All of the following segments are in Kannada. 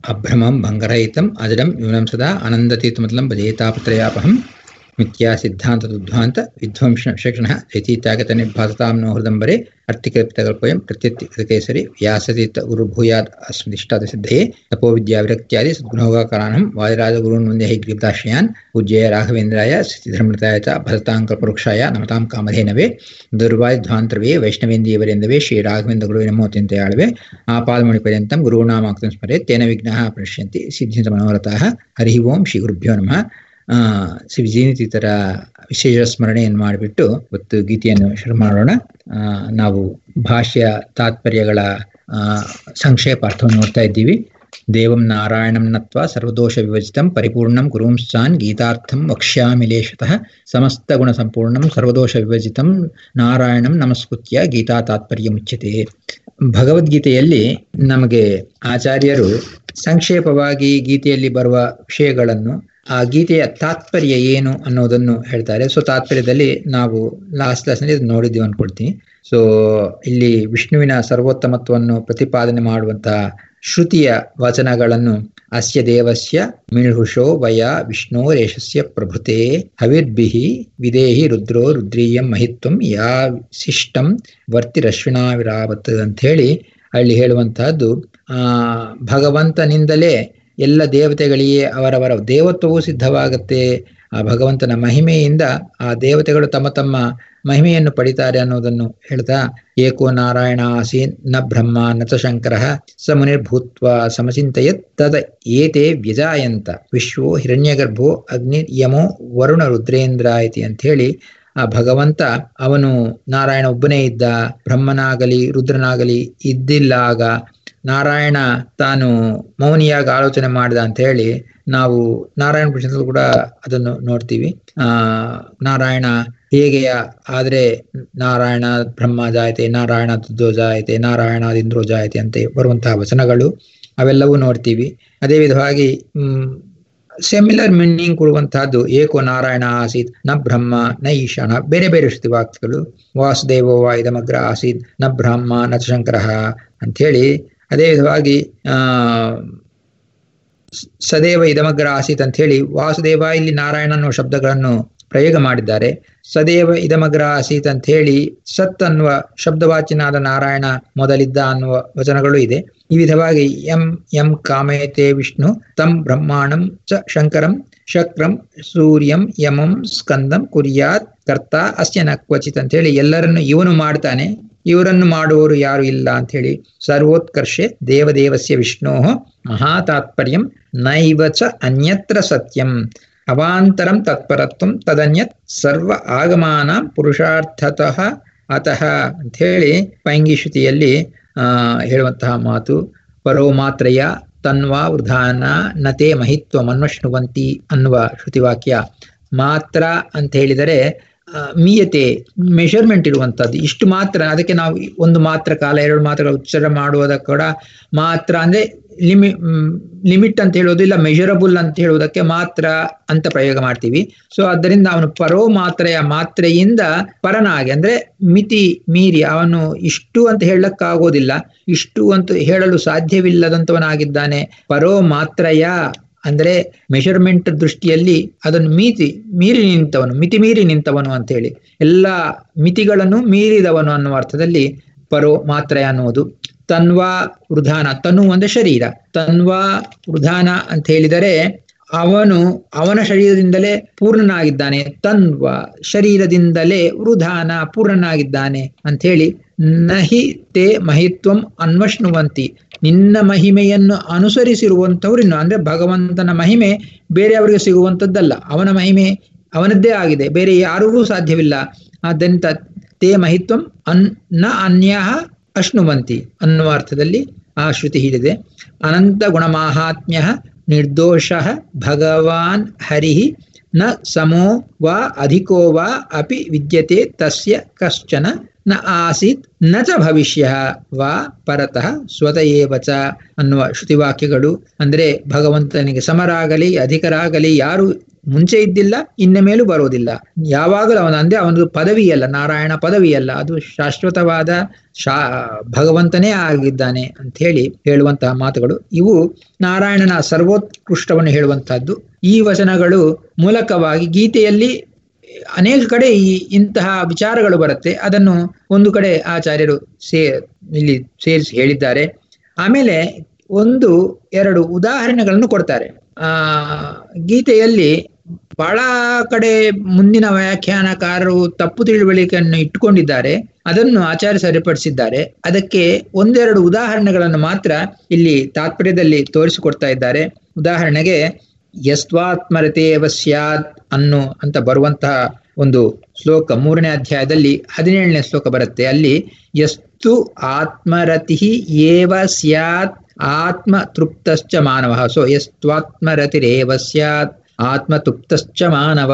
अभ्रमं भङ्गरहितम् अजडं न्यूनं सदा आनन्दतीर्थमतलं भजेतापत्रयापहं मिथ्या सिद्धान्तदुद्ध्वान्त विध्वंसशिक्षणः यतीत्यागतनिर्भासतां नो हृदम्बरे अर्थिकल्पितकल्पयं प्रत्यत्तिकेसरि व्यासतीर्थ गुरुभूयात् अस्मदिष्टादसिद्धये तपोविद्याविरक्त्यादि सद्गुणोगाकराणं वादिराजगुरून् वन्दे ग्रीवदाश्रयान् पूज्याय राघवेन्द्राय स्थितिधर्मृताय च भरताङ्कल्पवृक्षाय नमतां कामधेनवे ದುರ್ವಾಯುಧ್ವಾಂತರವೇ ವೈಷ್ಣವೇಂದ್ರಿಯವರೆಂದವೇ ಶ್ರೀ ರಾಘವೇಂದ್ರ ಗುರುವಿನ ಮೂವತ್ತೆಂತೆಯಾಳವೆ ಆಪಾದಮಣಿಪರ್ಯಂತಂ ಗುರುಣಾಮಾಕ್ತಂ ಸ್ಮರೆ ತೇನ ವಿಘ್ನಃ ಪ್ರಣಶ್ಯಂತಿ ಸಿದ್ಧಿಂತ ಮನೋರಥಃ ಹರಿ ಓಂ ಶ್ರೀ ಗುರುಭ್ಯೋ ನಮಃ ಆ ಶ್ರೀ ವಿಜಯನಿತೀತರ ವಿಶೇಷ ಸ್ಮರಣೆಯನ್ನು ಮಾಡಿಬಿಟ್ಟು ಇವತ್ತು ಗೀತೆಯನ್ನು ಶುರು ಮಾಡೋಣ ಆ, ನಾವು ಭಾಷ್ಯ ತಾತ್ಪರ್ಯಗಳ ಆ, ಸಂಕ್ಷೇಪ ಅರ್ಥವನ್ನು ನೋಡ್ತಾ ಇದ್ದೀವಿ ದೇವಂ ನಾರಾಯಣಂ ನತ್ವ ಸರ್ವದೋಷ ವಿವಜಿತಂ ಪರಿಪೂರ್ಣಂ ಗುರುಂಶ್ಚಾನ್ ಗೀತಾರ್ಥಂ ವಕ್ಷ್ಯಾಮಿ ಲೇಷತಃ ಸಮಸ್ತ ಗುಣ ಸಂಪೂರ್ಣಂ ಸರ್ವದೋಷ ವಿಭಜಿತಂ ನಾರಾಯಣಂ ನಮಸ್ಕೃತ್ಯ ಗೀತಾ ತಾತ್ಪರ್ಯ ಮುಚ್ಯತೆ ಭಗವದ್ಗೀತೆಯಲ್ಲಿ ನಮಗೆ ಆಚಾರ್ಯರು ಸಂಕ್ಷೇಪವಾಗಿ ಗೀತೆಯಲ್ಲಿ ಬರುವ ವಿಷಯಗಳನ್ನು ಆ ಗೀತೆಯ ತಾತ್ಪರ್ಯ ಏನು ಅನ್ನೋದನ್ನು ಹೇಳ್ತಾರೆ ಸೊ ತಾತ್ಪರ್ಯದಲ್ಲಿ ನಾವು ಲಾಸ್ಟ್ ಕ್ಲಾಸ್ನಲ್ಲಿ ನೋಡಿದ್ದೀವಿ ಅನ್ಕೊಳ್ತೀನಿ ಸೊ ಇಲ್ಲಿ ವಿಷ್ಣುವಿನ ಸರ್ವೋತ್ತಮತ್ವವನ್ನು ಪ್ರತಿಪಾದನೆ ಮಾಡುವಂತಹ ಶ್ರುತಿಯ ವಚನಗಳನ್ನು ಅಸ್ಯ ದೇವಸ್ಯ ಮಿಣುಷೋ ವಯ ವಿಷ್ಣೋರೇಷಸ್ಯ ಪ್ರಭೃತೆ ಹವಿರ್ಭಿಃ ವಿದೇಹಿ ರುದ್ರೋ ರುದ್ರೀಯಂ ಮಹಿತ್ವಂ ಯಾ ಶಿಷ್ಟಂ ವರ್ತಿರಶ್ವಿನಾ ವಿರಾವತ್ ಅಂತ ಹೇಳಿ ಅಲ್ಲಿ ಹೇಳುವಂತಹದ್ದು ಆ ಭಗವಂತನಿಂದಲೇ ಎಲ್ಲ ದೇವತೆಗಳಿಗೆ ಅವರವರ ದೇವತ್ವವು ಸಿದ್ಧವಾಗುತ್ತೆ ಆ ಭಗವಂತನ ಮಹಿಮೆಯಿಂದ ಆ ದೇವತೆಗಳು ತಮ್ಮ ತಮ್ಮ ಮಹಿಮೆಯನ್ನು ಪಡಿತಾರೆ ಅನ್ನೋದನ್ನು ಹೇಳ್ತಾ ಏಕೋ ನಾರಾಯಣ ಆಸೀನ್ ನ ಬ್ರಹ್ಮ ನ ಚ ಶಂಕರ ಸ ಮುನಿರ್ಭೂತ್ವ ಸಮಚಿಂತಯತ್ ತದ ಏತೆ ವ್ಯಜಾಯಂತ ವಿಶ್ವೋ ಹಿರಣ್ಯಗರ್ಭೋ ಅಗ್ನಿ ಯಮೋ ವರುಣ ರುದ್ರೇಂದ್ರ ಇತಿ ಅಂತ ಹೇಳಿ ಆ ಭಗವಂತ ಅವನು ನಾರಾಯಣ ಒಬ್ಬನೇ ಇದ್ದ ಬ್ರಹ್ಮನಾಗಲಿ ರುದ್ರನಾಗಲಿ ಇದ್ದಿಲ್ಲಾಗ ನಾರಾಯಣ ತಾನು ಮೌನಿಯಾಗಿ ಆಲೋಚನೆ ಮಾಡಿದ ಅಂತ ಹೇಳಿ ನಾವು ನಾರಾಯಣ ಪುರುಷನಲ್ಲಿ ಕೂಡ ಅದನ್ನು ನೋಡ್ತೀವಿ ಆ ನಾರಾಯಣ ಹೇಗೆ ಆದ್ರೆ ನಾರಾಯಣ ಬ್ರಹ್ಮ ಜಾಯತೆ ನಾರಾಯಣ ದುದ್ದೋ ಜಾಯತೆ ನಾರಾಯಣಾದಿಂದ್ರೋ ಜಾಯತೆ ಅಂತ ಬರುವಂತಹ ವಚನಗಳು ಅವೆಲ್ಲವೂ ನೋಡ್ತೀವಿ ಅದೇ ವಿಧವಾಗಿ ಹ್ಮ್ ಸೆಮಿಲರ್ ಮೀನಿಂಗ್ ಕೊಡುವಂತಹದ್ದು ಏಕೋ ನಾರಾಯಣ ಆಸೀತ್ ನ ಬ್ರಹ್ಮ ನ ಈಶಾನ ಬೇರೆ ಬೇರೆ ಶ್ರುತಿವಾಕ್ಯಗಳು ವಾಸುದೇವ ವಾ ಇದಮಗ್ರ ಆಸೀತ್ ನ ಬ್ರಹ್ಮ ನ ಚ ಶಂಕರ ಅಂತ ಹೇಳಿ ಅದೇ ವಿಧವಾಗಿ ಆ ಸದೇವ ಇದಮಗ್ರ ಆಸೀತ್ ಅಂತ ಹೇಳಿ ವಾಸುದೇವ ಇಲ್ಲಿ ನಾರಾಯಣ ಅನ್ನುವ ಶಬ್ದಗಳನ್ನು ಪ್ರಯೋಗ ಮಾಡಿದ್ದಾರೆ ಸದೇವ ಇದಮಗ್ರ ಆಸೀತ್ ಅಂತ ಹೇಳಿ ಸತ್ ಅನ್ನುವ ಶಬ್ದವಾಚಿನಾದ ನಾರಾಯಣ ಮೊದಲಿದ್ದ ಅನ್ನುವ ವಚನಗಳು ಇದೆ ಈ ವಿಧವಾಗಿ ಎಂ ಎಂ ಕಾಮಯತೆ ವಿಷ್ಣು ತಂ ಬ್ರಹ್ಮಾಣಂ ಚ ಶಂಕರಂ ಶಕ್ರಂ ಸೂರ್ಯಂ ಯಮಂ ಸ್ಕಂದಂ ಕುರ್ಯಾತ್ ಕರ್ತ ಅಸ್ಯ ನ ಕ್ವಚಿತ್ ಅಂತ ಹೇಳಿ ಎಲ್ಲರನ್ನು ಇವನು ಮಾಡ್ತಾನೆ ಇವರನ್ನು ಮಾಡುವವರು ಯಾರು ಇಲ್ಲ ಅಂತ ಹೇಳಿ ಸರ್ವೋತ್ಕರ್ಷೆ ದೇವದೇವಸ್ಯ ವಿಷ್ಣೋ ಮಹಾತಾತ್ಪರ್ಯಂ ನೈವ ಚ ಅನ್ಯತ್ರ ಸತ್ಯಂ ಅವಾಂತರಂ ತತ್ಪರತ್ವಂ ತದನ್ಯತ್ ಸರ್ವ ಆಗಮಾನ ಪುರುಷಾರ್ಥತಃ ಅತಃ ಅಂತ ಹೇಳಿ ಪೈಂಗಿಶ್ರುತಿಯಲ್ಲಿ ಆ ಹೇಳುವಂತಹ ಮಾತು ಪರೋ ಮಾತ್ರಯ ತನ್ವಾ ವೃಧಾನ ನತೆ ಮಹಿತ್ವ ಮನ್ವಶ್ನುವಂತಿ ಅನ್ನುವ ಶ್ರುತಿವಾಕ್ಯ ಮಾತ್ರ ಅಂತ ಹೇಳಿದರೆ ಆ, ಮೀಯತೆ ಮೆಷರ್ಮೆಂಟ್ ಇರುವಂತದ್ದು ಇಷ್ಟು ಮಾತ್ರ ಅದಕ್ಕೆ ನಾವು ಒಂದು ಮಾತ್ರ ಕಾಲ ಎರಡು ಮಾತ್ರಗಳ ಉಚ್ಚಾರ ಮಾಡುವುದಕ್ಕೆ ಕೂಡ ಮಾತ್ರ ಅಂದ್ರೆ ಲಿಮಿ ಲಿಮಿಟ್ ಅಂತ ಹೇಳೋದು ಇಲ್ಲ ಮೆಷರಬಲ್ ಅಂತ ಹೇಳುವುದಕ್ಕೆ ಮಾತ್ರ ಅಂತ ಪ್ರಯೋಗ ಮಾಡ್ತೀವಿ ಸೊ ಆದ್ದರಿಂದ ಅವನು ಪರೋ ಮಾತ್ರೆಯ ಮಾತ್ರೆಯಿಂದ ಪರನಾಗಿ ಅಂದ್ರೆ ಮಿತಿ ಮೀರಿ ಅವನು ಇಷ್ಟು ಅಂತ ಹೇಳಕ್ಕಾಗೋದಿಲ್ಲ ಇಷ್ಟು ಅಂತ ಹೇಳಲು ಸಾಧ್ಯವಿಲ್ಲದಂತವನಾಗಿದ್ದಾನೆ ಪರೋ ಮಾತ್ರೆಯ ಅಂದ್ರೆ ಮೆಷರ್ಮೆಂಟ್ ದೃಷ್ಟಿಯಲ್ಲಿ ಅದನ್ನು ಮೀತಿ ಮೀರಿ ನಿಂತವನು ಮಿತಿ ಮೀರಿ ನಿಂತವನು ಅಂತ ಹೇಳಿ ಎಲ್ಲ ಮಿತಿಗಳನ್ನು ಮೀರಿದವನು ಅನ್ನುವ ಅರ್ಥದಲ್ಲಿ ಪರೋ ಮಾತ್ರ ಅನ್ನುವುದು ತನ್ವಾ ವೃಧಾನ ತನು ಅಂದ್ರೆ ಶರೀರ ತನ್ವಾ ವೃಧಾನ ಅಂತ ಹೇಳಿದರೆ ಅವನು ಅವನ ಶರೀರದಿಂದಲೇ ಪೂರ್ಣನಾಗಿದ್ದಾನೆ ತನ್ವ ಶರೀರದಿಂದಲೇ ವೃಧಾನ ಪೂರ್ಣನಾಗಿದ್ದಾನೆ ಅಂತ ಹೇಳಿ ನಹಿ ತೇ ಮಹಿತ್ವಂ ಅನ್ವಷ್ಣುವಂತಿ ನಿನ್ನ ಮಹಿಮೆಯನ್ನು ಅನುಸರಿಸಿರುವಂಥವ್ರು ಇನ್ನು ಅಂದ್ರೆ ಭಗವಂತನ ಮಹಿಮೆ ಬೇರೆಯವರಿಗೆ ಸಿಗುವಂಥದ್ದಲ್ಲ ಅವನ ಮಹಿಮೆ ಅವನದ್ದೇ ಆಗಿದೆ ಬೇರೆ ಯಾರಿಗೂ ಸಾಧ್ಯವಿಲ್ಲ ಆದ್ದರಿಂದ ತೇ ಮಹಿತ್ವಂ ಅನ್ ನ ಅನ್ಯ ಅಶ್ನುವಂತಿ ಅನ್ನುವ ಅರ್ಥದಲ್ಲಿ ಆ ಶ್ರುತಿ ಹೇಳಿದೆ ಅನಂತ ಗುಣಮಾಹಾತ್ಮ್ಯ ನಿರ್ದೋಷ ಭಗವಾನ್ ಹರಿ ನ ಸಮೋ ವಾ ಅಧಿಕೋ ವಾ ಅಪಿ ವಿದ್ಯತೆ ತಸ್ಯ ಕಶ್ಚನ ನ ಆಸೀತ್ ನ ಚ ಭವಿಷ್ಯ ವಾ ಪರತಃ ಸ್ವತಃ ಏವ ಚ ಅನ್ನುವ ಶ್ರುತಿವಾಕ್ಯಗಳು ಅಂದ್ರೆ ಭಗವಂತನಿಗೆ ಸಮರಾಗಲಿ ಅಧಿಕರಾಗಲಿ ಯಾರು ಮುಂಚೆ ಇದ್ದಿಲ್ಲ ಇನ್ನ ಮೇಲೂ ಬರೋದಿಲ್ಲ ಯಾವಾಗಲೂ ಅವನ ಅಂದ್ರೆ ಅವನದು ಪದವಿಯಲ್ಲ ನಾರಾಯಣ ಪದವಿಯಲ್ಲ ಅದು ಶಾಶ್ವತವಾದ ಶಾ ಭಗವಂತನೇ ಆಗಿದ್ದಾನೆ ಅಂತ ಹೇಳಿ ಹೇಳುವಂತಹ ಮಾತುಗಳು ಇವು ನಾರಾಯಣನ ಸರ್ವೋತ್ಕೃಷ್ಟವನ್ನು ಹೇಳುವಂತಹದ್ದು ಈ ವಚನಗಳು ಮೂಲಕವಾಗಿ ಗೀತೆಯಲ್ಲಿ ಅನೇಕ ಕಡೆ ಈ ಇಂತಹ ವಿಚಾರಗಳು ಬರುತ್ತೆ ಅದನ್ನು ಒಂದು ಕಡೆ ಆಚಾರ್ಯರು ಸೇ ಇಲ್ಲಿ ಸೇರಿಸಿ ಹೇಳಿದ್ದಾರೆ ಆಮೇಲೆ ಒಂದು ಎರಡು ಉದಾಹರಣೆಗಳನ್ನು ಕೊಡ್ತಾರೆ ಆ ಗೀತೆಯಲ್ಲಿ ಬಹಳ ಕಡೆ ಮುಂದಿನ ವ್ಯಾಖ್ಯಾನಕಾರರು ತಪ್ಪು ತಿಳುವಳಿಕೆಯನ್ನು ಇಟ್ಟುಕೊಂಡಿದ್ದಾರೆ ಅದನ್ನು ಆಚಾರ್ಯ ಸರಿಪಡಿಸಿದ್ದಾರೆ ಅದಕ್ಕೆ ಒಂದೆರಡು ಉದಾಹರಣೆಗಳನ್ನು ಮಾತ್ರ ಇಲ್ಲಿ ತಾತ್ಪರ್ಯದಲ್ಲಿ ತೋರಿಸಿಕೊಡ್ತಾ ಇದ್ದಾರೆ ಉದಾಹರಣೆಗೆ ಯಸ್ವಾತ್ಮರತೇವ ಸ್ಯಾತ್ ಅನ್ನು ಅಂತ ಬರುವಂತಹ ಒಂದು ಶ್ಲೋಕ ಮೂರನೇ ಅಧ್ಯಾಯದಲ್ಲಿ ಹದಿನೇಳನೇ ಶ್ಲೋಕ ಬರುತ್ತೆ ಅಲ್ಲಿ ಯಸ್ತು ಆತ್ಮರತಿ ಏವ ಸ್ಯಾತ್ ಆತ್ಮ ತೃಪ್ತಶ್ಚ ಮಾನವ ಸೊ ಯಸ್ತ್ವಾತ್ಮರತಿರೇವ ಸ್ಯಾತ್ ಆತ್ಮತೃಪ್ತಶ್ಚ ಮಾನವ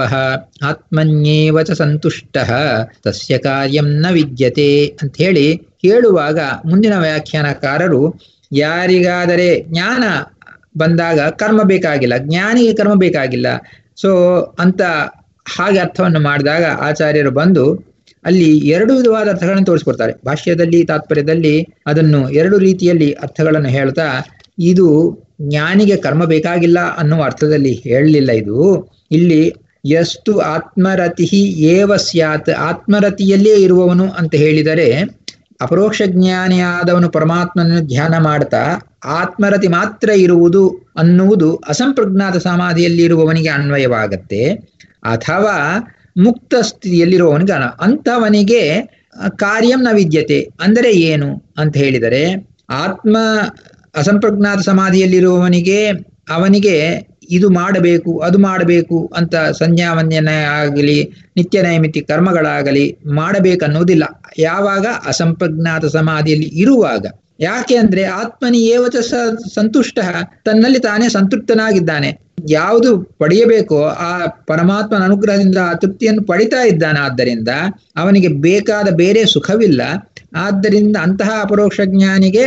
ಆತ್ಮನ್ಯೇವ ಚ ಸಂತುಷ್ಟ ತಸ್ಯ ಕಾರ್ಯಂ ನ ವಿದ್ಯತೆ ಅಂತ ಹೇಳಿ ಹೇಳುವಾಗ ಮುಂದಿನ ವ್ಯಾಖ್ಯಾನಕಾರರು ಯಾರಿಗಾದರೆ ಜ್ಞಾನ ಬಂದಾಗ ಕರ್ಮ ಬೇಕಾಗಿಲ್ಲ ಜ್ಞಾನಿಗೆ ಕರ್ಮ ಬೇಕಾಗಿಲ್ಲ ಸೊ ಅಂತ ಹಾಗೆ ಅರ್ಥವನ್ನು ಮಾಡಿದಾಗ ಆಚಾರ್ಯರು ಬಂದು ಅಲ್ಲಿ ಎರಡು ವಿಧವಾದ ಅರ್ಥಗಳನ್ನು ತೋರಿಸ್ಕೊಡ್ತಾರೆ ಭಾಷ್ಯದಲ್ಲಿ ತಾತ್ಪರ್ಯದಲ್ಲಿ ಅದನ್ನು ಎರಡು ರೀತಿಯಲ್ಲಿ ಅರ್ಥಗಳನ್ನು ಹೇಳ್ತಾ ಇದು ಜ್ಞಾನಿಗೆ ಕರ್ಮ ಬೇಕಾಗಿಲ್ಲ ಅನ್ನುವ ಅರ್ಥದಲ್ಲಿ ಹೇಳಲಿಲ್ಲ ಇದು ಇಲ್ಲಿ ಎಷ್ಟು ಆತ್ಮರತಿ ಏವ ಸ್ಯಾತ್ ಆತ್ಮರತಿಯಲ್ಲೇ ಇರುವವನು ಅಂತ ಹೇಳಿದರೆ ಅಪರೋಕ್ಷ ಜ್ಞಾನಿಯಾದವನು ಪರಮಾತ್ಮನನ್ನು ಧ್ಯಾನ ಮಾಡ್ತಾ ಆತ್ಮರತಿ ಮಾತ್ರ ಇರುವುದು ಅನ್ನುವುದು ಅಸಂಪ್ರಜ್ಞಾತ ಸಮಾಧಿಯಲ್ಲಿ ಇರುವವನಿಗೆ ಅನ್ವಯವಾಗತ್ತೆ ಅಥವಾ ಮುಕ್ತ ಸ್ಥಿತಿಯಲ್ಲಿರುವವನಿಗೆ ಅಂಥವನಿಗೆ ಕಾರ್ಯಂ ನ ವಿದ್ಯತೆ ಅಂದರೆ ಏನು ಅಂತ ಹೇಳಿದರೆ ಆತ್ಮ ಅಸಂಪ್ರಜ್ಞಾತ ಸಮಾಧಿಯಲ್ಲಿರುವವನಿಗೆ ಅವನಿಗೆ ಇದು ಮಾಡಬೇಕು ಅದು ಮಾಡಬೇಕು ಅಂತ ಸಂಜ್ಞಾವನ್ಯನ ಆಗಲಿ ನಿತ್ಯ ನೈಮಿತಿ ಕರ್ಮಗಳಾಗಲಿ ಮಾಡಬೇಕನ್ನುವುದಿಲ್ಲ ಯಾವಾಗ ಅಸಂಪ್ರಜ್ಞಾತ ಸಮಾಧಿಯಲ್ಲಿ ಇರುವಾಗ ಯಾಕೆ ಅಂದ್ರೆ ಆತ್ಮನಿ ಏವಚ ಸಂತುಷ್ಟ ತನ್ನಲ್ಲಿ ತಾನೇ ಸಂತೃಪ್ತನಾಗಿದ್ದಾನೆ ಯಾವುದು ಪಡೆಯಬೇಕೋ ಆ ಪರಮಾತ್ಮನ ಅನುಗ್ರಹದಿಂದ ಆ ತೃಪ್ತಿಯನ್ನು ಪಡಿತಾ ಇದ್ದಾನೆ ಆದ್ದರಿಂದ ಅವನಿಗೆ ಬೇಕಾದ ಬೇರೆ ಸುಖವಿಲ್ಲ ಆದ್ದರಿಂದ ಅಂತಹ ಅಪರೋಕ್ಷ ಜ್ಞಾನಿಗೆ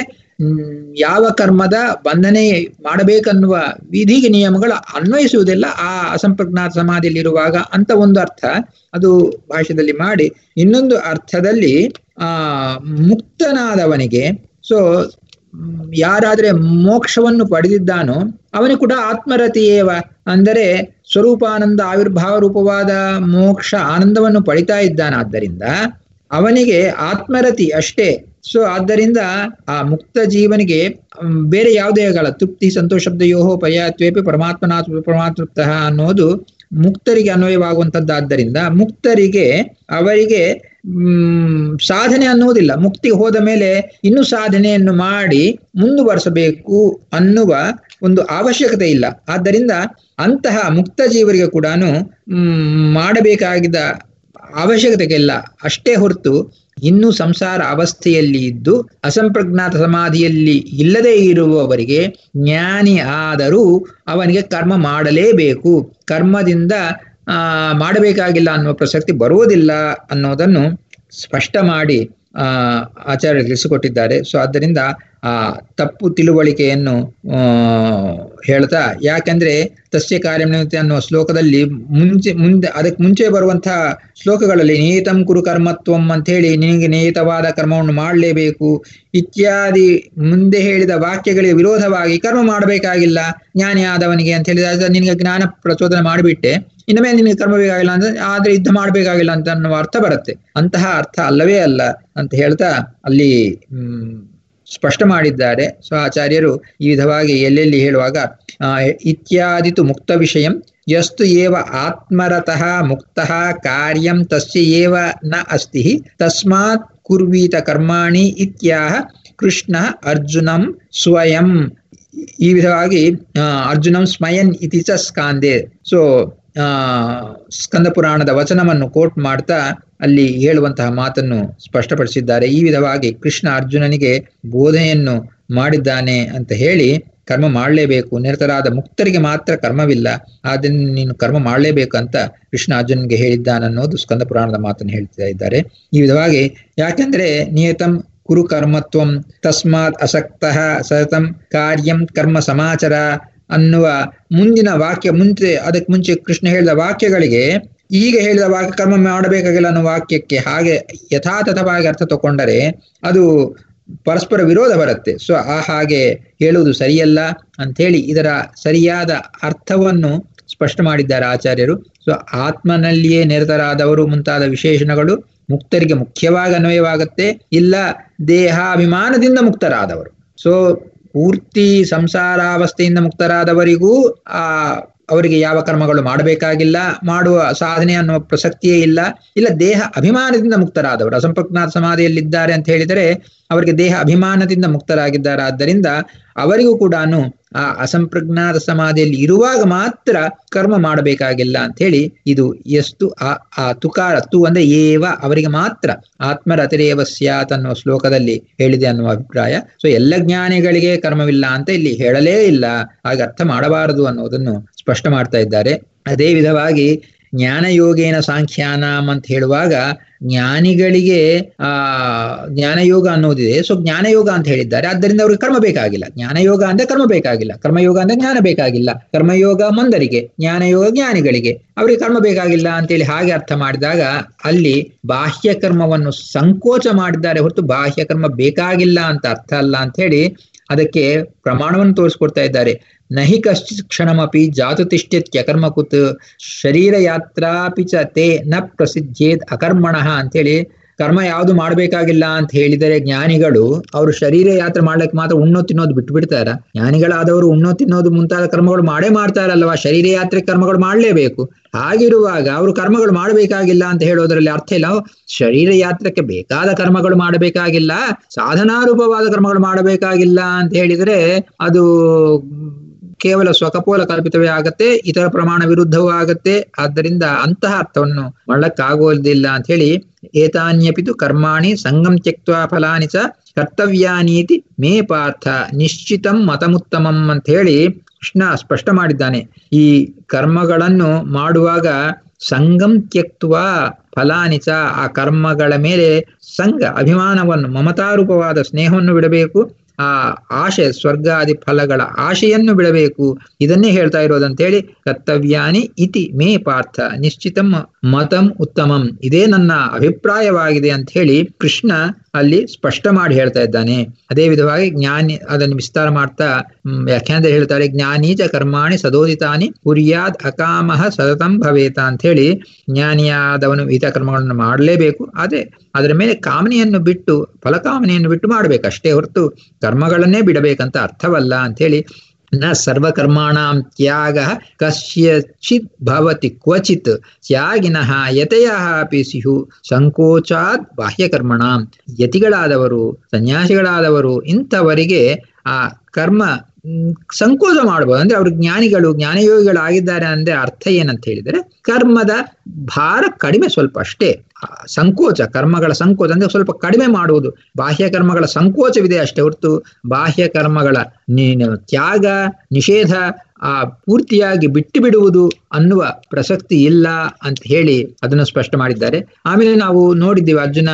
ಯಾವ ಕರ್ಮದ ಬಂಧನೆ ಮಾಡಬೇಕನ್ನುವ ವಿಧಿಗೆ ನಿಯಮಗಳು ಅನ್ವಯಿಸುವುದಿಲ್ಲ ಆ ಅಸಂಪ್ರಜ್ಞಾತ ಸಮಾಧಿಯಲ್ಲಿರುವಾಗ ಅಂತ ಒಂದು ಅರ್ಥ ಅದು ಭಾಷೆದಲ್ಲಿ ಮಾಡಿ ಇನ್ನೊಂದು ಅರ್ಥದಲ್ಲಿ ಆ ಮುಕ್ತನಾದವನಿಗೆ ಸೊ ಯಾರಾದ್ರೆ ಮೋಕ್ಷವನ್ನು ಪಡೆದಿದ್ದಾನೋ ಅವನು ಕೂಡ ಆತ್ಮರತಿಯೇವ ಅಂದರೆ ಸ್ವರೂಪಾನಂದ ಆವಿರ್ಭಾವ ರೂಪವಾದ ಮೋಕ್ಷ ಆನಂದವನ್ನು ಪಡಿತಾ ಇದ್ದಾನಾದ್ದರಿಂದ ಅವನಿಗೆ ಆತ್ಮರತಿ ಅಷ್ಟೇ ಸೊ ಆದ್ದರಿಂದ ಆ ಮುಕ್ತ ಜೀವನಿಗೆ ಬೇರೆ ಯಾವುದೇ ಆಗಲ್ಲ ತೃಪ್ತಿ ಸಂತೋಷಬ್ದಯೋಹೋ ಪರ್ಯಾತ್ವೇಪಿ ಪರಮಾತ್ಮನಾ ಪರಮಾತೃಪ್ತ ಅನ್ನೋದು ಮುಕ್ತರಿಗೆ ಅನ್ವಯವಾಗುವಂಥದ್ದಾದ್ದರಿಂದ ಮುಕ್ತರಿಗೆ ಅವರಿಗೆ ಹ್ಮ್ ಸಾಧನೆ ಅನ್ನುವುದಿಲ್ಲ ಮುಕ್ತಿಗೆ ಹೋದ ಮೇಲೆ ಇನ್ನೂ ಸಾಧನೆಯನ್ನು ಮಾಡಿ ಮುಂದುವರಿಸಬೇಕು ಅನ್ನುವ ಒಂದು ಅವಶ್ಯಕತೆ ಇಲ್ಲ ಆದ್ದರಿಂದ ಅಂತಹ ಮುಕ್ತ ಜೀವರಿಗೆ ಕೂಡ ಮಾಡಬೇಕಾಗಿದ್ದ ಅವಶ್ಯಕತೆ ಇಲ್ಲ ಅಷ್ಟೇ ಹೊರತು ಇನ್ನು ಸಂಸಾರ ಅವಸ್ಥೆಯಲ್ಲಿ ಇದ್ದು ಅಸಂಪ್ರಜ್ಞಾತ ಸಮಾಧಿಯಲ್ಲಿ ಇಲ್ಲದೆ ಇರುವವರಿಗೆ ಜ್ಞಾನಿ ಆದರೂ ಅವನಿಗೆ ಕರ್ಮ ಮಾಡಲೇಬೇಕು ಕರ್ಮದಿಂದ ಆ ಮಾಡಬೇಕಾಗಿಲ್ಲ ಅನ್ನುವ ಪ್ರಸಕ್ತಿ ಬರುವುದಿಲ್ಲ ಅನ್ನೋದನ್ನು ಸ್ಪಷ್ಟ ಮಾಡಿ ಆ ಆಚಾರ್ಯರು ತಿಳಿಸಿಕೊಟ್ಟಿದ್ದಾರೆ ಸೊ ಆದ್ದರಿಂದ ಆ ತಪ್ಪು ತಿಳುವಳಿಕೆಯನ್ನು ಆ ಹೇಳ್ತಾ ಯಾಕಂದ್ರೆ ತಸ್ಯ ಕಾರ್ಯನಿಮಿತ್ತ ಅನ್ನುವ ಶ್ಲೋಕದಲ್ಲಿ ಮುಂಚೆ ಮುಂದೆ ಅದಕ್ಕೆ ಮುಂಚೆ ಬರುವಂತಹ ಶ್ಲೋಕಗಳಲ್ಲಿ ನಿಯತಂ ಕುರು ಕರ್ಮತ್ವಂ ಅಂತ ಹೇಳಿ ನಿನಗೆ ನಿಯತವಾದ ಕರ್ಮವನ್ನು ಮಾಡಲೇಬೇಕು ಇತ್ಯಾದಿ ಮುಂದೆ ಹೇಳಿದ ವಾಕ್ಯಗಳಿಗೆ ವಿರೋಧವಾಗಿ ಕರ್ಮ ಮಾಡಬೇಕಾಗಿಲ್ಲ ಜ್ಞಾನಿ ಆದವನಿಗೆ ಅಂತ ಹೇಳಿದ ನಿನಗೆ ಜ್ಞಾನ ಪ್ರಚೋದನೆ ಮಾಡಿಬಿಟ್ಟೆ ಇನ್ನು ಮೇಲೆ ನಿನಗೆ ಕರ್ಮ ಬೇಕಾಗಿಲ್ಲ ಅಂದ್ರೆ ಆದ್ರೆ ಯುದ್ಧ ಮಾಡಬೇಕಾಗಿಲ್ಲ ಅಂತ ಅನ್ನುವ ಅರ್ಥ ಬರುತ್ತೆ ಅಂತಹ ಅರ್ಥ ಅಲ್ಲವೇ ಅಲ್ಲ ಅಂತ ಹೇಳ್ತಾ ಅಲ್ಲಿ ಹ್ಮ್ ಸ್ಪಷ್ಟ ಮಾಡಿದ್ದಾರೆ ಸೊ ಆಚಾರ್ಯರು ಈ ವಿಧವಾಗಿ ಎಲ್ಲೆಲ್ಲಿ ಹೇಳುವಾಗ ಇತ್ಯಾದಿತು ಮುಕ್ತ ವಿಷಯಂ ಯಸ್ತು ಏವ ಆತ್ಮರತಃ ಮುಕ್ತಃ ಕಾರ್ಯಂ ತಸ್ಯ ಏವ ನ ಅಸ್ತಿ ತಸ್ಮಾತ್ ಕುರ್ವೀತ ಕರ್ಮಾಣಿ ಇತ್ಯಾಹ ಕೃಷ್ಣ ಅರ್ಜುನಂ ಸ್ವಯಂ ಈ ವಿಧವಾಗಿ ಅರ್ಜುನಂ ಸ್ಮಯನ್ ಇತಿ ಚ ಸ್ಕಾಂದೆ ಸೊ ಆ ಸ್ಕಂದ ಪುರಾಣದ ವಚನವನ್ನು ಕೋಟ್ ಮಾಡ್ತಾ ಅಲ್ಲಿ ಹೇಳುವಂತಹ ಮಾತನ್ನು ಸ್ಪಷ್ಟಪಡಿಸಿದ್ದಾರೆ ಈ ವಿಧವಾಗಿ ಕೃಷ್ಣ ಅರ್ಜುನನಿಗೆ ಬೋಧನೆಯನ್ನು ಮಾಡಿದ್ದಾನೆ ಅಂತ ಹೇಳಿ ಕರ್ಮ ಮಾಡಲೇಬೇಕು ನಿರತರಾದ ಮುಕ್ತರಿಗೆ ಮಾತ್ರ ಕರ್ಮವಿಲ್ಲ ಆದ್ದರಿಂದ ನೀನು ಕರ್ಮ ಮಾಡಲೇಬೇಕು ಅಂತ ಕೃಷ್ಣ ಅರ್ಜುನನಿಗೆ ಹೇಳಿದ್ದಾನನ್ನೋದು ಸ್ಕಂದ ಪುರಾಣದ ಮಾತನ್ನು ಹೇಳ್ತಾ ಇದ್ದಾರೆ ಈ ವಿಧವಾಗಿ ಯಾಕೆಂದ್ರೆ ನಿಯತಂ ಕುರು ಕರ್ಮತ್ವಂ ತಸ್ಮಾತ್ ಅಸಕ್ತಃ ಸತತಂ ಕಾರ್ಯಂ ಕರ್ಮ ಸಮಾಚಾರ ಅನ್ನುವ ಮುಂದಿನ ವಾಕ್ಯ ಮುಂಚೆ ಅದಕ್ಕೆ ಮುಂಚೆ ಕೃಷ್ಣ ಹೇಳಿದ ವಾಕ್ಯಗಳಿಗೆ ಈಗ ಹೇಳಿದ ವಾಕ್ಯ ಕರ್ಮ ಮಾಡಬೇಕಾಗಿಲ್ಲ ಅನ್ನೋ ವಾಕ್ಯಕ್ಕೆ ಹಾಗೆ ಯಥಾತಥವಾಗಿ ಅರ್ಥ ತಗೊಂಡರೆ ಅದು ಪರಸ್ಪರ ವಿರೋಧ ಬರುತ್ತೆ ಸೊ ಆ ಹಾಗೆ ಹೇಳುವುದು ಸರಿಯಲ್ಲ ಅಂಥೇಳಿ ಇದರ ಸರಿಯಾದ ಅರ್ಥವನ್ನು ಸ್ಪಷ್ಟ ಮಾಡಿದ್ದಾರೆ ಆಚಾರ್ಯರು ಸೊ ಆತ್ಮನಲ್ಲಿಯೇ ನಿರತರಾದವರು ಮುಂತಾದ ವಿಶೇಷಣಗಳು ಮುಕ್ತರಿಗೆ ಮುಖ್ಯವಾಗಿ ಅನ್ವಯವಾಗುತ್ತೆ ಇಲ್ಲ ದೇಹಾಭಿಮಾನದಿಂದ ಮುಕ್ತರಾದವರು ಸೊ ಪೂರ್ತಿ ಸಂಸಾರಾವಸ್ಥೆಯಿಂದ ಮುಕ್ತರಾದವರಿಗೂ ಆ ಅವರಿಗೆ ಯಾವ ಕರ್ಮಗಳು ಮಾಡಬೇಕಾಗಿಲ್ಲ ಮಾಡುವ ಸಾಧನೆ ಅನ್ನುವ ಪ್ರಸಕ್ತಿಯೇ ಇಲ್ಲ ಇಲ್ಲ ದೇಹ ಅಭಿಮಾನದಿಂದ ಮುಕ್ತರಾದವರು ಅಸಂಪಜ್ಞಾತ ಸಮಾಧಿಯಲ್ಲಿದ್ದಾರೆ ಅಂತ ಹೇಳಿದರೆ ಅವರಿಗೆ ದೇಹ ಅಭಿಮಾನದಿಂದ ಮುಕ್ತರಾಗಿದ್ದಾರೆ ಆದ್ದರಿಂದ ಅವರಿಗೂ ಕೂಡ ಆ ಅಸಂಪ್ರಜ್ಞಾತ ಸಮಾಧಿಯಲ್ಲಿ ಇರುವಾಗ ಮಾತ್ರ ಕರ್ಮ ಮಾಡಬೇಕಾಗಿಲ್ಲ ಅಂತ ಹೇಳಿ ಇದು ಎಷ್ಟು ಆ ಆ ತುಕಾರ ತು ಅಂದ್ರೆ ಏವ ಅವರಿಗೆ ಮಾತ್ರ ಆತ್ಮರತಿರೇವ ಸ್ಯಾತ್ ಅನ್ನುವ ಶ್ಲೋಕದಲ್ಲಿ ಹೇಳಿದೆ ಅನ್ನುವ ಅಭಿಪ್ರಾಯ ಸೊ ಎಲ್ಲ ಜ್ಞಾನಿಗಳಿಗೆ ಕರ್ಮವಿಲ್ಲ ಅಂತ ಇಲ್ಲಿ ಹೇಳಲೇ ಇಲ್ಲ ಹಾಗೆ ಅರ್ಥ ಮಾಡಬಾರದು ಅನ್ನೋದನ್ನು ಸ್ಪಷ್ಟ ಮಾಡ್ತಾ ಇದ್ದಾರೆ ಅದೇ ವಿಧವಾಗಿ ಜ್ಞಾನಯೋಗೇನ ಸಾಂಖ್ಯಾನಾಮ್ ಅಂತ ಹೇಳುವಾಗ ಜ್ಞಾನಿಗಳಿಗೆ ಆ ಜ್ಞಾನಯೋಗ ಅನ್ನೋದಿದೆ ಸೊ ಜ್ಞಾನಯೋಗ ಅಂತ ಹೇಳಿದ್ದಾರೆ ಆದ್ದರಿಂದ ಅವ್ರಿಗೆ ಕರ್ಮ ಬೇಕಾಗಿಲ್ಲ ಜ್ಞಾನಯೋಗ ಅಂದ್ರೆ ಕರ್ಮ ಬೇಕಾಗಿಲ್ಲ ಕರ್ಮಯೋಗ ಅಂದ್ರೆ ಜ್ಞಾನ ಬೇಕಾಗಿಲ್ಲ ಕರ್ಮಯೋಗ ಮಂದರಿಗೆ ಜ್ಞಾನಯೋಗ ಜ್ಞಾನಿಗಳಿಗೆ ಅವರಿಗೆ ಕರ್ಮ ಬೇಕಾಗಿಲ್ಲ ಅಂತೇಳಿ ಹಾಗೆ ಅರ್ಥ ಮಾಡಿದಾಗ ಅಲ್ಲಿ ಬಾಹ್ಯ ಕರ್ಮವನ್ನು ಸಂಕೋಚ ಮಾಡಿದ್ದಾರೆ ಹೊರತು ಬಾಹ್ಯ ಕರ್ಮ ಬೇಕಾಗಿಲ್ಲ ಅಂತ ಅರ್ಥ ಅಲ್ಲ ಅಂತ ಹೇಳಿ ಅದಕ್ಕೆ ಪ್ರಮಾಣವನ್ನು ತೋರಿಸ್ಕೊಡ್ತಾ ಇದ್ದಾರೆ ನಹಿ ಕಶ್ಚಿತ್ ಕ್ಷಣಮಪಿ ಜಾತು ತಿಷ್ಠ್ಯತ್ಯಕರ್ಮಕುತ್ ಶರೀರ ಯಾತ್ರಾಪಿ ಚ ತೇ ನ ಪ್ರಸಿದ್ಧೇತ್ ಅಕರ್ಮಣಃ ಅಂತೇಳಿ ಕರ್ಮ ಯಾವುದು ಮಾಡಬೇಕಾಗಿಲ್ಲ ಅಂತ ಹೇಳಿದರೆ ಜ್ಞಾನಿಗಳು ಅವರು ಶರೀರ ಯಾತ್ರೆ ಮಾಡ್ಲಿಕ್ಕೆ ಮಾತ್ರ ಉಣ್ಣೋ ತಿನ್ನೋದು ಬಿಟ್ಟು ಬಿಡ್ತಾರ ಜ್ಞಾನಿಗಳಾದವರು ಉಣ್ಣೋ ತಿನ್ನೋದು ಮುಂತಾದ ಕರ್ಮಗಳು ಮಾಡೇ ಮಾಡ್ತಾರಲ್ವಾ ಶರೀರ ಯಾತ್ರೆ ಕರ್ಮಗಳು ಮಾಡಲೇಬೇಕು ಹಾಗಿರುವಾಗ ಅವರು ಕರ್ಮಗಳು ಮಾಡಬೇಕಾಗಿಲ್ಲ ಅಂತ ಹೇಳೋದ್ರಲ್ಲಿ ಅರ್ಥ ಇಲ್ಲ ಶರೀರ ಯಾತ್ರಕ್ಕೆ ಬೇಕಾದ ಕರ್ಮಗಳು ಮಾಡಬೇಕಾಗಿಲ್ಲ ಸಾಧನಾರೂಪವಾದ ಕರ್ಮಗಳು ಮಾಡಬೇಕಾಗಿಲ್ಲ ಅಂತ ಹೇಳಿದ್ರೆ ಅದು ಕೇವಲ ಸ್ವಕಪೋಲ ಕಲ್ಪಿತವೇ ಆಗತ್ತೆ ಇತರ ಪ್ರಮಾಣ ವಿರುದ್ಧವೂ ಆಗತ್ತೆ ಆದ್ದರಿಂದ ಅಂತಹ ಅರ್ಥವನ್ನು ಮಾಡಕ್ಕಾಗೋದಿಲ್ಲ ಅಂತ ಹೇಳಿ ಏತಾನ್ಯಪಿತು ಕರ್ಮಾಣಿ ಸಂಗಂ ತ್ಯಕ್ವಾ ಫಲಾನಿ ಚ ಕರ್ತವ್ಯಾನೀತಿ ಮೇ ಪಾರ್ಥ ನಿಶ್ಚಿತಂ ಮತಮುತ್ತಮಂ ಅಂತ ಹೇಳಿ ಕೃಷ್ಣ ಸ್ಪಷ್ಟ ಮಾಡಿದ್ದಾನೆ ಈ ಕರ್ಮಗಳನ್ನು ಮಾಡುವಾಗ ಸಂಗಂ ತ್ಯಕ್ವ ಫಲಾನಿಚ ಆ ಕರ್ಮಗಳ ಮೇಲೆ ಸಂಘ ಅಭಿಮಾನವನ್ನು ಮಮತಾರೂಪವಾದ ಸ್ನೇಹವನ್ನು ಬಿಡಬೇಕು ಆ ಆಶೆ ಸ್ವರ್ಗಾದಿ ಫಲಗಳ ಆಶೆಯನ್ನು ಬಿಡಬೇಕು ಇದನ್ನೇ ಹೇಳ್ತಾ ಇರೋದಂತೇಳಿ ಕರ್ತವ್ಯಾನಿ ಇತಿ ಮೇ ಪಾರ್ಥ ನಿಶ್ಚಿತಂ ಮತಂ ಉತ್ತಮಂ ಇದೇ ನನ್ನ ಅಭಿಪ್ರಾಯವಾಗಿದೆ ಅಂತ ಹೇಳಿ ಕೃಷ್ಣ ಅಲ್ಲಿ ಸ್ಪಷ್ಟ ಮಾಡಿ ಹೇಳ್ತಾ ಇದ್ದಾನೆ ಅದೇ ವಿಧವಾಗಿ ಜ್ಞಾನಿ ಅದನ್ನು ವಿಸ್ತಾರ ಮಾಡ್ತಾ ವ್ಯಾಖ್ಯಾನದಲ್ಲಿ ಹೇಳ್ತಾರೆ ಜ್ಞಾನೀಚ ಕರ್ಮಾಣಿ ಸದೋದಿತಾನಿ ಕುರ್ಯಾದ್ ಅಕಾಮಹ ಸತತಂ ಭವೇತ ಅಂತ ಹೇಳಿ ಜ್ಞಾನಿಯಾದವನು ಈತ ಕರ್ಮಗಳನ್ನು ಮಾಡಲೇಬೇಕು ಅದೇ ಅದರ ಮೇಲೆ ಕಾಮನೆಯನ್ನು ಬಿಟ್ಟು ಫಲಕಾಮನೆಯನ್ನು ಬಿಟ್ಟು ಮಾಡಬೇಕು ಅಷ್ಟೇ ಹೊರತು ಕರ್ಮಗಳನ್ನೇ ಬಿಡಬೇಕಂತ ಅರ್ಥವಲ್ಲ ಅಂತ ಹೇಳಿ ನ ಸರ್ವಕರ್ಮಾಣಾಂ ತ್ಯಾಗ ಕಸ್ಯಚಿತ್ ಭವತಿ ಕ್ವಚಿತ್ ತ್ಯಾಗಿನಃ ಯತೆಯಃ ಅಪಿ ಸ್ಯು ಸಂಕೋಚಾತ್ ಬಾಹ್ಯಕರ್ಮಣಾಂ ಯತಿಗಳಾದವರು ಸನ್ಯಾಸಿಗಳಾದವರು ಇಂಥವರಿಗೆ ಆ ಕರ್ಮ ಸಂಕೋಚ ಮಾಡಬಹುದು ಅಂದ್ರೆ ಅವರು ಜ್ಞಾನಿಗಳು ಜ್ಞಾನಯೋಗಿಗಳಾಗಿದ್ದಾರೆ ಅಂದ್ರೆ ಅರ್ಥ ಏನಂತ ಹೇಳಿದರೆ ಕರ್ಮದ ಭಾರ ಕಡಿಮೆ ಸ್ವಲ್ಪ ಅಷ್ಟೇ ಸಂಕೋಚ ಕರ್ಮಗಳ ಸಂಕೋಚ ಅಂದ್ರೆ ಸ್ವಲ್ಪ ಕಡಿಮೆ ಮಾಡುವುದು ಬಾಹ್ಯ ಕರ್ಮಗಳ ಸಂಕೋಚವಿದೆ ಅಷ್ಟೇ ಹೊರತು ಬಾಹ್ಯ ಕರ್ಮಗಳ ತ್ಯಾಗ ನಿಷೇಧ ಆ ಪೂರ್ತಿಯಾಗಿ ಬಿಟ್ಟು ಬಿಡುವುದು ಅನ್ನುವ ಪ್ರಸಕ್ತಿ ಇಲ್ಲ ಅಂತ ಹೇಳಿ ಅದನ್ನು ಸ್ಪಷ್ಟ ಮಾಡಿದ್ದಾರೆ ಆಮೇಲೆ ನಾವು ನೋಡಿದ್ದೀವಿ ಅರ್ಜುನ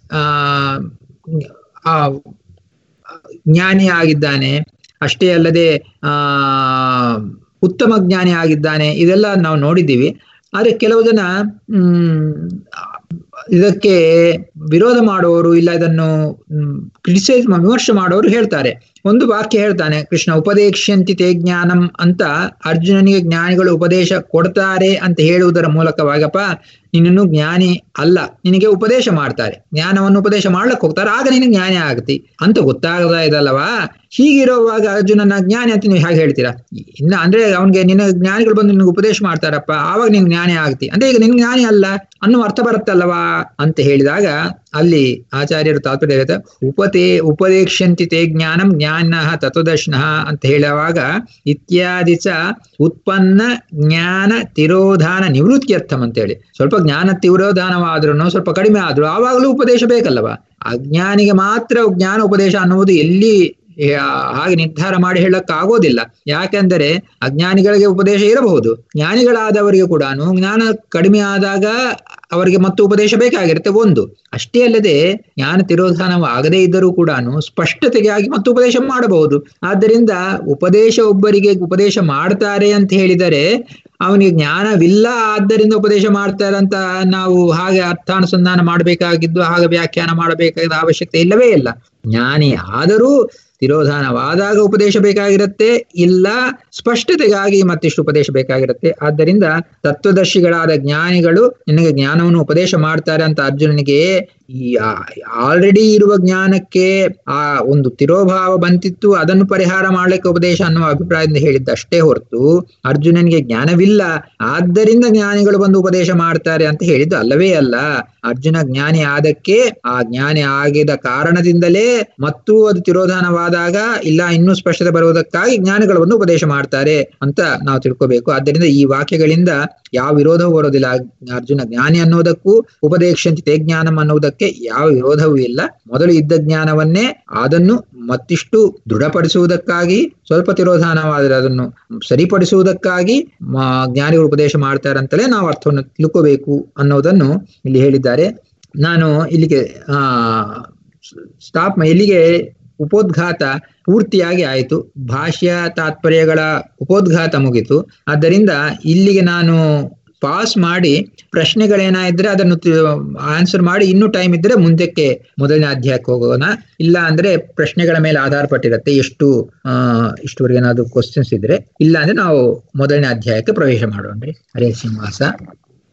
ಆ ಜ್ಞಾನಿ ಆಗಿದ್ದಾನೆ ಅಷ್ಟೇ ಅಲ್ಲದೆ ಆ ಉತ್ತಮ ಜ್ಞಾನಿ ಆಗಿದ್ದಾನೆ ಇದೆಲ್ಲ ನಾವು ನೋಡಿದ್ದೀವಿ ಆದರೆ ಕೆಲವು ಜನ ಹ್ಮ್ ಇದಕ್ಕೆ ವಿರೋಧ ಮಾಡುವವರು ಇಲ್ಲ ಇದನ್ನು ಕ್ರಿಟಿಸೈಸ್ ವಿಮರ್ಶೆ ಮಾಡುವವರು ಹೇಳ್ತಾರೆ ಒಂದು ವಾಕ್ಯ ಹೇಳ್ತಾನೆ ಕೃಷ್ಣ ಉಪದೇಶಂತಿ ತೇ ಜ್ಞಾನಂ ಅಂತ ಅರ್ಜುನನಿಗೆ ಜ್ಞಾನಿಗಳು ಉಪದೇಶ ಕೊಡ್ತಾರೆ ಅಂತ ಹೇಳುವುದರ ಮೂಲಕವಾಗಪ್ಪ ನಿನ್ನನ್ನು ಜ್ಞಾನಿ ಅಲ್ಲ ನಿನಗೆ ಉಪದೇಶ ಮಾಡ್ತಾರೆ ಜ್ಞಾನವನ್ನು ಉಪದೇಶ ಮಾಡ್ಲಕ್ಕೆ ಹೋಗ್ತಾರೆ ಆಗ ನಿನಗೆ ಜ್ಞಾನಿ ಆಗತಿ ಅಂತ ಗೊತ್ತಾಗದ ಇದಲ್ಲವಾ ಹೀಗಿರುವಾಗ ಅರ್ಜುನನ ಜ್ಞಾನಿ ಅಂತ ನೀವು ಹೇಗೆ ಹೇಳ್ತೀರಾ ಇನ್ನ ಅಂದ್ರೆ ಅವನಿಗೆ ನಿನ್ನ ಜ್ಞಾನಿಗಳು ಬಂದು ನಿನಗೆ ಉಪದೇಶ ಮಾಡ್ತಾರಪ್ಪ ಆವಾಗ ನಿನ್ ಜ್ಞಾನಿ ಆಗ್ತಿ ಅಂದ್ರೆ ಈಗ ನಿನ್ ಜ್ಞಾನಿ ಅಲ್ಲ ಅನ್ನುವ ಅರ್ಥ ಬರುತ್ತಲ್ಲವಾ ಅಂತ ಹೇಳಿದಾಗ ಅಲ್ಲಿ ಆಚಾರ್ಯರು ತಾತ್ಪರ್ಯ ಹೇಳ್ತಾರೆ ಉಪತೇ ಉಪದೇಶಂತಿ ತೇ ಜ್ಞಾನಂ ಜ್ಞಾನ ತತ್ವದರ್ಶನ ಅಂತ ಹೇಳುವಾಗ ಇತ್ಯಾದಿ ಚ ಉತ್ಪನ್ನ ಜ್ಞಾನ ತಿರೋಧಾನ ನಿವೃತ್ತಿಯರ್ಥಂ ಅಂತೇಳಿ ಸ್ವಲ್ಪ ಜ್ಞಾನ ತಿರೋಧಾನವಾದ್ರೂ ಸ್ವಲ್ಪ ಕಡಿಮೆ ಆದ್ರೂ ಆವಾಗಲೂ ಉಪದೇಶ ಬೇಕಲ್ಲವಾ ಅಜ್ಞಾನಿಗೆ ಮಾತ್ರ ಜ್ಞಾನ ಉಪದೇಶ ಅನ್ನುವುದು ಎಲ್ಲಿ ಹಾಗೆ ನಿರ್ಧಾರ ಮಾಡಿ ಹೇಳಕ್ ಆಗೋದಿಲ್ಲ ಯಾಕೆಂದರೆ ಅಜ್ಞಾನಿಗಳಿಗೆ ಉಪದೇಶ ಇರಬಹುದು ಜ್ಞಾನಿಗಳಾದವರಿಗೆ ಕೂಡ ಜ್ಞಾನ ಕಡಿಮೆ ಆದಾಗ ಅವರಿಗೆ ಮತ್ತು ಉಪದೇಶ ಬೇಕಾಗಿರುತ್ತೆ ಒಂದು ಅಷ್ಟೇ ಅಲ್ಲದೆ ಜ್ಞಾನ ತಿರೋಧಾನವಾಗದೇ ಇದ್ದರೂ ಕೂಡ ಸ್ಪಷ್ಟತೆಗಾಗಿ ಮತ್ತು ಉಪದೇಶ ಮಾಡಬಹುದು ಆದ್ದರಿಂದ ಉಪದೇಶ ಒಬ್ಬರಿಗೆ ಉಪದೇಶ ಮಾಡ್ತಾರೆ ಅಂತ ಹೇಳಿದರೆ ಅವನಿಗೆ ಜ್ಞಾನವಿಲ್ಲ ಆದ್ದರಿಂದ ಉಪದೇಶ ಮಾಡ್ತಾರೆ ಅಂತ ನಾವು ಹಾಗೆ ಅರ್ಥಾನುಸಂಧಾನ ಮಾಡಬೇಕಾಗಿದ್ದು ಹಾಗೆ ವ್ಯಾಖ್ಯಾನ ಮಾಡಬೇಕಾದ ಅವಶ್ಯಕತೆ ಇಲ್ಲವೇ ಇಲ್ಲ ಜ್ಞಾನಿ ಆದರೂ ತಿರೋಧಾನವಾದಾಗ ಉಪದೇಶ ಬೇಕಾಗಿರುತ್ತೆ ಇಲ್ಲ ಸ್ಪಷ್ಟತೆಗಾಗಿ ಮತ್ತಿಷ್ಟು ಉಪದೇಶ ಬೇಕಾಗಿರುತ್ತೆ ಆದ್ದರಿಂದ ತತ್ವದರ್ಶಿಗಳಾದ ಜ್ಞಾನಿಗಳು ನಿನಗೆ ಜ್ಞಾನವನ್ನು ಉಪದೇಶ ಮಾಡ್ತಾರೆ ಅಂತ ಅರ್ಜುನನಿಗೆ ಈ ಆಲ್ರೆಡಿ ಇರುವ ಜ್ಞಾನಕ್ಕೆ ಆ ಒಂದು ತಿರೋಭಾವ ಬಂತಿತ್ತು ಅದನ್ನು ಪರಿಹಾರ ಮಾಡ್ಲಿಕ್ಕೆ ಉಪದೇಶ ಅನ್ನುವ ಅಭಿಪ್ರಾಯದಿಂದ ಹೇಳಿದ್ದ ಅಷ್ಟೇ ಹೊರತು ಅರ್ಜುನನಿಗೆ ಜ್ಞಾನವಿಲ್ಲ ಆದ್ದರಿಂದ ಜ್ಞಾನಿಗಳು ಬಂದು ಉಪದೇಶ ಮಾಡ್ತಾರೆ ಅಂತ ಹೇಳಿದ್ದು ಅಲ್ಲವೇ ಅಲ್ಲ ಅರ್ಜುನ ಜ್ಞಾನಿ ಆದಕ್ಕೆ ಆ ಜ್ಞಾನಿ ಆಗಿದ ಕಾರಣದಿಂದಲೇ ಮತ್ತು ಅದು ತಿರೋಧಾನವಾದಾಗ ಇಲ್ಲ ಇನ್ನೂ ಸ್ಪಷ್ಟತೆ ಬರುವುದಕ್ಕಾಗಿ ಜ್ಞಾನಿಗಳು ಬಂದು ಉಪದೇಶ ಮಾಡ್ತಾರೆ ಅಂತ ನಾವು ತಿಳ್ಕೋಬೇಕು ಆದ್ದರಿಂದ ಈ ವಾಕ್ಯಗಳಿಂದ ಯಾವ ವಿರೋಧವೂ ಬರೋದಿಲ್ಲ ಅರ್ಜುನ ಜ್ಞಾನಿ ಅನ್ನೋದಕ್ಕೂ ಉಪದೇಶಂತಿ ತೇ ಜ್ಞಾನಂ ಅನ್ನುವುದಕ್ಕೆ ಯಾವ ವಿರೋಧವೂ ಇಲ್ಲ ಮೊದಲು ಇದ್ದ ಜ್ಞಾನವನ್ನೇ ಅದನ್ನು ಮತ್ತಿಷ್ಟು ದೃಢಪಡಿಸುವುದಕ್ಕಾಗಿ ಸ್ವಲ್ಪ ತಿರೋಧಾನವಾದರೆ ಅದನ್ನು ಸರಿಪಡಿಸುವುದಕ್ಕಾಗಿ ಜ್ಞಾನಿಗಳು ಉಪದೇಶ ಮಾಡ್ತಾರಂತಲೇ ನಾವು ಅರ್ಥವನ್ನು ತಿಳ್ಕೋಬೇಕು ಅನ್ನೋದನ್ನು ಇಲ್ಲಿ ಹೇಳಿದ್ದಾರೆ ನಾನು ಇಲ್ಲಿಗೆ ಆ ಸ್ಟಾಪ್ ಇಲ್ಲಿಗೆ ಉಪೋದ್ಘಾತ ಪೂರ್ತಿಯಾಗಿ ಆಯಿತು ಭಾಷ್ಯ ತಾತ್ಪರ್ಯಗಳ ಉಪೋದ್ಘಾತ ಮುಗಿತು ಆದ್ದರಿಂದ ಇಲ್ಲಿಗೆ ನಾನು ಪಾಸ್ ಮಾಡಿ ಪ್ರಶ್ನೆಗಳೇನಾಯಿದ್ರೆ ಅದನ್ನು ಆನ್ಸರ್ ಮಾಡಿ ಇನ್ನೂ ಟೈಮ್ ಇದ್ರೆ ಮುಂದಕ್ಕೆ ಮೊದಲನೇ ಅಧ್ಯಾಯಕ್ಕೆ ಹೋಗೋಣ ಇಲ್ಲ ಅಂದ್ರೆ ಪ್ರಶ್ನೆಗಳ ಮೇಲೆ ಆಧಾರ ಪಟ್ಟಿರುತ್ತೆ ಎಷ್ಟು ಆ ಇಷ್ಟುವರೆಗೆ ಏನಾದ್ರು ಕ್ವಶನ್ಸ್ ಇದ್ರೆ ಇಲ್ಲ ಅಂದ್ರೆ ನಾವು ಮೊದಲನೇ ಅಧ್ಯಾಯಕ್ಕೆ ಪ್ರವೇಶ ಮಾಡೋಣ್ರಿ ಹರೇ ಶ್ರೀನಿವಾಸ